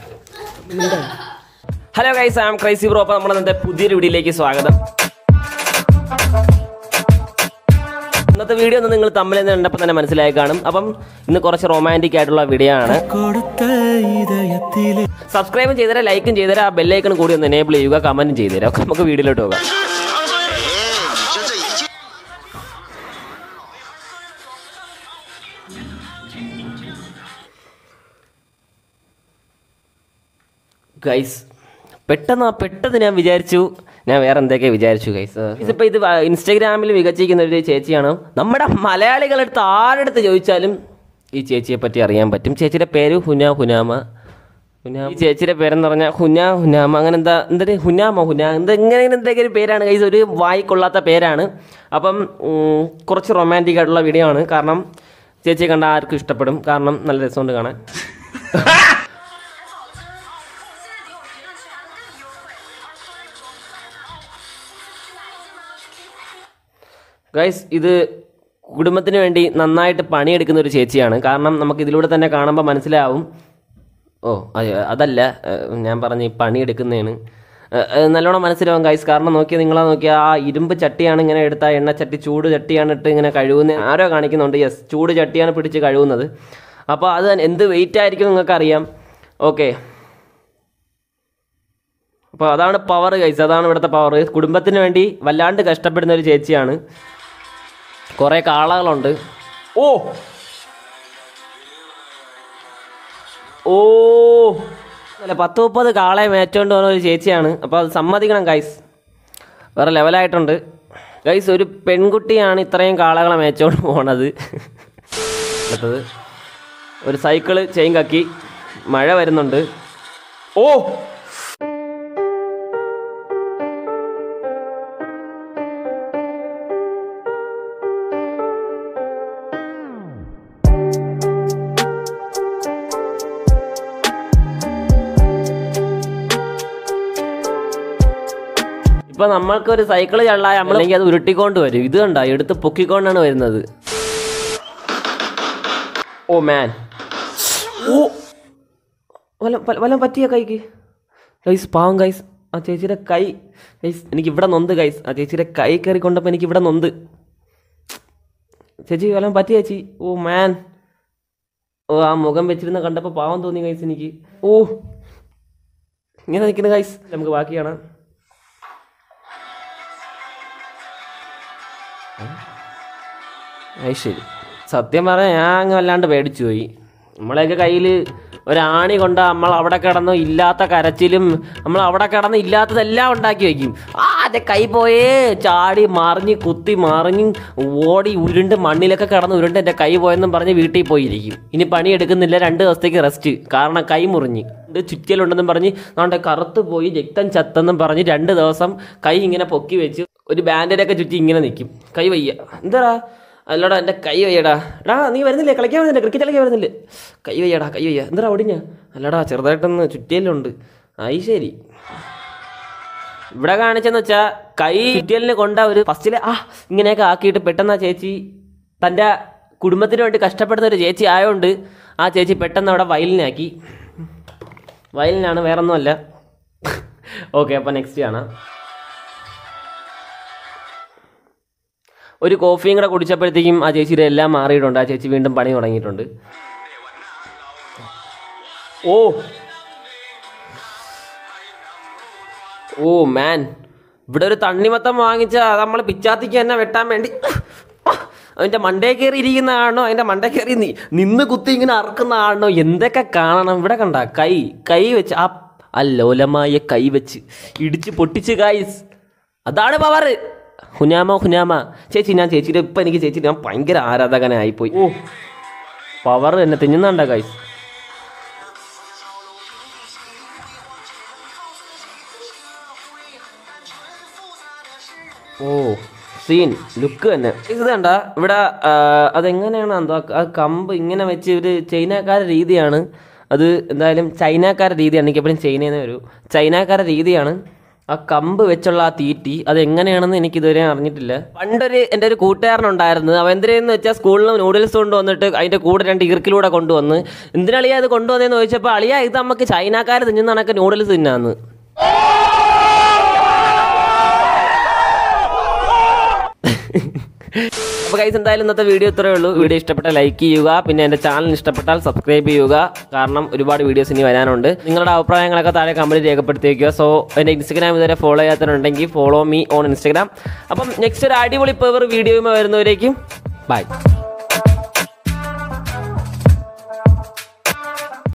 hello guys am crazy bro അപ്പോൾ നമ്മുടെ ഇന്നത്തെ പുതിയൊരു വീഡിയോയിലേക്ക് സ്വാഗതം ഇന്നത്തെ വീഡിയോ ഒന്ന് നിങ്ങൾ തമ്മിൽ നിന്ന് കണ്ടപ്പോൾ തന്നെ മനസ്സിലായി കാണും അപ്പം ഇന്ന് കുറച്ച് റൊമാൻറ്റിക് ആയിട്ടുള്ള വീഡിയോ ആണ് സബ്സ്ക്രൈബും ചെയ്തേരാ ലൈക്കും ചെയ്തേരാ ആ ബെല്ലൈക്കൺ കൂടി ഒന്ന് എനേബിൾ ചെയ്യുക കമന്റും ചെയ്തേരാ ഒക്കെ നമുക്ക് വീഡിയോയിലോട്ട് പോകാം 就这一切。 ഗൈസ് പെട്ടെന്ന് പെട്ടെന്ന് ഞാൻ വിചാരിച്ചു ഞാൻ വേറെ എന്തൊക്കെ വിചാരിച്ചു ഗൈസ് ഇതിപ്പോൾ ഇത് ഇൻസ്റ്റാഗ്രാമിൽ മികച്ചിരിക്കുന്ന ഒരു ചേച്ചിയാണ് നമ്മുടെ മലയാളികളെടുത്ത് ആരെടുത്ത് ചോദിച്ചാലും ഈ ചേച്ചിയെ പറ്റി അറിയാൻ പറ്റും ചേച്ചിയുടെ പേര് ഹുന ഹുനാമ ഹുനാ ഈ ചേച്ചിയുടെ പേരെന്ന് പറഞ്ഞാൽ ഹുന ഹുനാമ അങ്ങനെ എന്താ എന്തൊരു ഹുനാമ ഹുന എന്താ ഇങ്ങനെ എന്തൊക്കെ ഒരു പേരാണ് ഗൈസ് ഒരു വായിക്കൊള്ളാത്ത പേരാണ് അപ്പം ഉം, കുറച്ച് റൊമാൻറ്റിക് ആയിട്ടുള്ള വീഡിയോ ആണ് കാരണം ചേച്ചിയെ കണ്ട ആർക്കും ഇഷ്ടപ്പെടും കാരണം നല്ല രസമുണ്ട് കാണാൻ ഗൈസ് ഇത് കുടുംബത്തിന് വേണ്ടി നന്നായിട്ട് പണിയെടുക്കുന്ന ഒരു ചേച്ചിയാണ് കാരണം നമുക്ക് ഇതിലൂടെ തന്നെ കാണുമ്പോൾ മനസ്സിലാവും ഓ അയ്യോ, അതല്ല ഏഹ്, ഞാൻ പറഞ്ഞ ഈ പണിയെടുക്കുന്നതാണ് ഏഹ്, ഏഹ്, നല്ലോണം മനസ്സിലാവും ഗൈസ് കാരണം നോക്കിയാൽ നിങ്ങളാ നോക്കിയാൽ ആ ഇരുമ്പ് ചട്ടിയാണ് ഇങ്ങനെ എടുത്ത എണ്ണ ചട്ടി ചൂട് ചട്ടിയാണ് ഇട്ട് ഇങ്ങനെ കഴുകുന്ന ആരോ കാണിക്കുന്നുണ്ട് യെസ് ചൂട് ചട്ടിയാണ് പിടിച്ച് കഴുകുന്നത് അപ്പോൾ അത് എന്ത് വെയിറ്റ് ആയിരിക്കും നിങ്ങൾക്ക് അറിയാം ഓക്കെ അപ്പോൾ അതാണ് പവർ ഗൈസ് അതാണ് ഇവിടുത്തെ പവർ കുടുംബത്തിന് വേണ്ടി വല്ലാണ്ട് കഷ്ടപ്പെടുന്ന ഒരു ചേച്ചിയാണ് കുറേ കാളകളുണ്ട് ഓ ഓ അല്ല പത്ത് മുപ്പത് കാളയെ മേച്ചോണ്ട് പോകുന്ന ഒരു ചേച്ചിയാണ് അപ്പോൾ അത് സമ്മതിക്കണം ഗൈസ് വേറെ ലെവലായിട്ടുണ്ട് ഗൈസ് ഒരു പെൺകുട്ടിയാണ് ഇത്രയും കാളകളെ മേച്ചോണ്ട് പോണത് അടുത്തത് ഒരു സൈക്കിള് ചെയിൻ കക്കി മഴ വരുന്നുണ്ട് ഓ ഇപ്പൊ നമ്മൾക്ക് ഒരു സൈക്കിള് ചള്ളായ നമ്മളെങ്കിൽ അത് ഉരുട്ടിക്കൊണ്ട് വരും ഇത് കണ്ട എടുത്ത് പൊക്കിക്കൊണ്ടാണ് വരുന്നത് ഓ മാൻ ഓ വല്ല വല്ല പറ്റിയ കൈക്ക് ഗൈസ് പാവം ഗൈസ് ആ ചേച്ചിയുടെ കൈ ഗൈസ് എനിക്ക് ഇവിടെ നൊന്ത് ഗൈസ് ആ ചേച്ചിയുടെ കൈ കയറി കൊണ്ടപ്പോൾ എനിക്ക് ഇവിടെ നൊന്ത് ചേച്ചി വല്ല പറ്റിയ ചേച്ചി ഓ മാൻ ഓ ആ മുഖം വെച്ചിരുന്ന കണ്ടപ്പോൾ പാവം തോന്നി ഗൈസ് എനിക്ക് ഓ ഇങ്ങനെ നിൽക്കുന്ന ഗൈസ് നമുക്ക് ബാക്കി കാണാം അത് ശരി സത്യം പറഞ്ഞാൽ ഞാൻ അങ്ങ് വല്ലാണ്ട് പേടിച്ചു പോയി നമ്മളെയൊക്കെ കയ്യിൽ ഒരാണി കൊണ്ട് നമ്മൾ അവിടെ കിടന്ന് ഇല്ലാത്ത കരച്ചിലും നമ്മൾ അവിടെ കിടന്ന് ഇല്ലാത്തതെല്ലാം ഉണ്ടാക്കി വയ്ക്കും ആ അതെ കൈ പോയേ ചാടി മറിഞ്ഞ് കുത്തി മറിഞ്ഞ് ഓടി ഉരുണ്ട് മണ്ണിലൊക്കെ കിടന്ന് ഉരുണ്ട് എൻ്റെ കൈ പോയെന്നും പറഞ്ഞ് വീട്ടിൽ പോയിരിക്കും ഇനി പണി എടുക്കുന്നില്ല രണ്ട് ദിവസത്തേക്ക് റെസ്റ്റ് കാരണം കൈ മുറിഞ്ഞ് ഇത് ചുറ്റിയലുണ്ടെന്നും പറഞ്ഞ് നാണ്ടെ കറുത്ത് പോയി രക്തം ചത്തെന്നും പറഞ്ഞ് രണ്ട് ദിവസം കൈ ഇങ്ങനെ പൊക്കി വെച്ച് ഒരു ബാൻഡേജൊക്കെ ചുറ്റി ഇങ്ങനെ നിൽക്കും കൈ വയ്യ എന്താടാ അല്ലടാ എൻ്റെ കൈ വയ്യടാ എടാ നീ വരുന്നില്ലേ കളിക്കാൻ വരുന്നില്ല ക്രിക്കറ്റ് കളിക്കാൻ വരുന്നില്ലേ കൈ വയ്യടാ കൈ വയ്യ എന്താടാ ഒടിഞ്ഞ അല്ലടാ ചെറുതായിട്ടൊന്ന് ചുറ്റിയലുണ്ട് ആയി ശരി ഇവിടെ കാണിച്ചെന്ന് വെച്ചാൽ കൈ ചുറ്റിയലിന് കൊണ്ട ഒരു ഫസ്റ്റിൽ ആ ഇങ്ങനെയൊക്കെ ആക്കിയിട്ട് പെട്ടെന്ന് ആ ചേച്ചി തൻ്റെ കുടുംബത്തിന് വേണ്ടി കഷ്ടപ്പെടുന്ന ഒരു ചേച്ചി ആയതുകൊണ്ട് ആ ചേച്ചി പെട്ടെന്ന് അവിടെ വയലിനാക്കി വയലിനാണ് വേറൊന്നുമല്ല ഓക്കെ അപ്പോൾ നെക്സ്റ്റ് കാണാം ഒരു കോഫിയും കൂടെ കുടിച്ചപ്പോഴത്തേക്കും ആ ചേച്ചിയുടെ എല്ലാം മാറിയിട്ടുണ്ട് ആ ചേച്ചി വീണ്ടും പണി തുടങ്ങിയിട്ടുണ്ട് ഓ ഓ മാൻ ഇവിടെ ഒരു തണ്ണിമത്തം വാങ്ങിച്ച അത് നമ്മൾ പിച്ചാത്തിക്ക് തന്നെ വെട്ടാൻ വേണ്ടി അതിൻ്റെ മണ്ടേ കയറി ഇരിക്കുന്ന ആണോ അതിൻ്റെ മണ്ടേ കയറി നി- നിന്ന് കുത്തി ഇങ്ങനെ അറക്കുന്ന ആണോ എന്തൊക്കെ കാണണം ഇവിടെ കണ്ട കൈ കൈ വെച്ച് ആ ആ ലോലമായ കൈ വെച്ച് ഇടിച്ച് പൊട്ടിച്ച് ഗൈസ് അതാണ് പവർ ഹുനാമ ഹുനാമ ചേച്ചി ഞാൻ ചേച്ചിയുടെ ഇപ്പം എനിക്ക് ചേച്ചി ഞാൻ ഭയങ്കര ആരാധകനായിപ്പോയി ഓ പവർ എന്നെ തിന്നുന്നുണ്ട ഗൈസ് ഓ സീൻ ലുക്ക് തന്നെ ഇത് കണ്ട ഇവിടെ ആ, അതെങ്ങനെയാണ് എന്തോ ആ കമ്പ് ഇങ്ങനെ വെച്ച് ഒരു ചൈനക്കാരുടെ രീതിയാണ് അത് എന്തായാലും ചൈനക്കാരുടെ രീതിയാണ് എനിക്ക് എപ്പോഴും ചൈനയിൽ നിന്ന് വരൂ ചൈനക്കാരുടെ രീതിയാണ് ആ കമ്പ് വെച്ചുള്ള ആ തീറ്റി അത് എങ്ങനെയാണെന്ന് എനിക്ക് ഇതുവരെ അറിഞ്ഞിട്ടില്ല പണ്ടൊരു എൻ്റെ ഒരു കൂട്ടുകാരനുണ്ടായിരുന്നു അവൻ എന്തിനെന്ന് വെച്ചാൽ സ്കൂളിൽ നിന്ന് നൂഡിൽസ് കൊണ്ടുവന്നിട്ട് അതിൻ്റെ കൂടെ രണ്ട് ഇറുക്കിലൂടെ കൊണ്ടുവന്ന് എന്തിനളിയാ ഇത് കൊണ്ടുവന്നതെന്ന് ചോദിച്ചപ്പോൾ അളിയാ ഇത് നമുക്ക് ചൈനക്കാർ തിന്നുന്ന കണക്ക് നൂഡിൽസ് തിന്നാന്ന് അപ്പോൾ കൈസ് എന്തായാലും ഇന്നത്തെ വീഡിയോ ഇത്രയേ ഉള്ളൂ വീഡിയോ ഇഷ്ടപ്പെട്ടാൽ ലൈക്ക് ചെയ്യുക പിന്നെ എൻ്റെ ചാനൽ ഇഷ്ടപ്പെട്ടാൽ സബ്സ്ക്രൈബ് ചെയ്യുക കാരണം ഒരുപാട് വീഡിയോസ് ഇനി വരാനുണ്ട് നിങ്ങളുടെ അഭിപ്രായങ്ങളൊക്കെ താഴെ കമൻറ്റ് രേഖപ്പെടുത്തി വയ്ക്കുക സോ എൻ്റെ ഇൻസ്റ്റഗ്രാം ഇതുവരെ ഫോളോ ചെയ്യാത്തവരുണ്ടെങ്കിൽ ഫോളോ മീ ഓൺ ഇൻസ്റ്റഗ്രാം അപ്പം നെക്സ്റ്റ് ഒരു അടിപൊളി പവർ വീഡിയോയുമായി വരുന്നവരേക്കും ബൈ